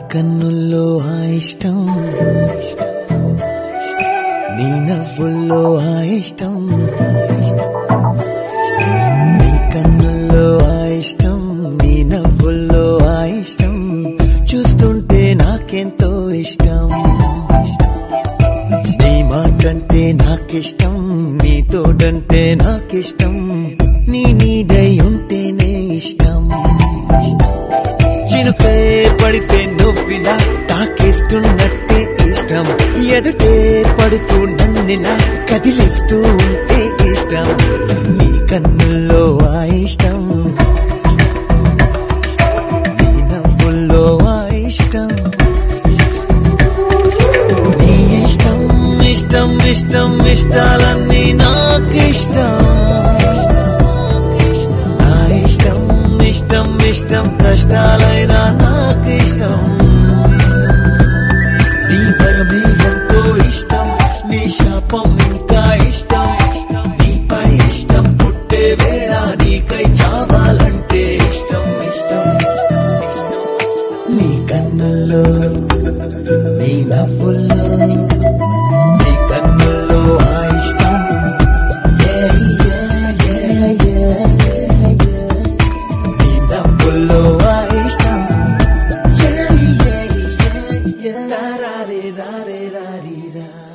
కన్నుల్లో ఆ ఇష్టం నీ నవ్వుల్లో ఆ ఇష్టం నీ కన్నుల్లో ఆ ఇష్టం నీ నవ్వుల్లో ఆ ఇష్టం చూస్తుంటే నాకెంతో ఇష్టం నీ మాటంటే నాకిష్టం నీ తోడంటే నాకిష్టం నీ నీడై ఉంటేనే ఇష్టం చినుకే పడితే నువ్విలా తాకేస్తున్నట్టే ఇష్టం ఎదుటే పడుతూ నన్నిలా కదిలిస్తూ ఉంటే ఇష్టం నీ కన్నుల్లో ఆ ఇష్టం నీ నవ్వుల్లో ఆ ఇష్టం నీ ఇష్టం ఇష్టం ఇష్టం ఇష్టాలన్నీ నాకిష్టం నా ఇష్టం ఇష్టం ఇష్టం కష్టాలైనా నాకిష్టం నీ వరమే ఎంతో ఇష్టం నీ శాపం ఇంకా ఇష్టం నీపై ఇష్టం పుట్టే వేళ నీకై చావాలంటే ఇష్టం ఇష్టం నీ కన్నుల్లో నీ నవ్వుల్లో నీ కన్నుల్లో ఆ ఇష్టం Yeah, yeah, yeah, yeah, yeah. నీ నవ్వుల్లో ఆ ఇష్టం Yeah, yeah, yeah, yeah. రారే రారే రారీ రా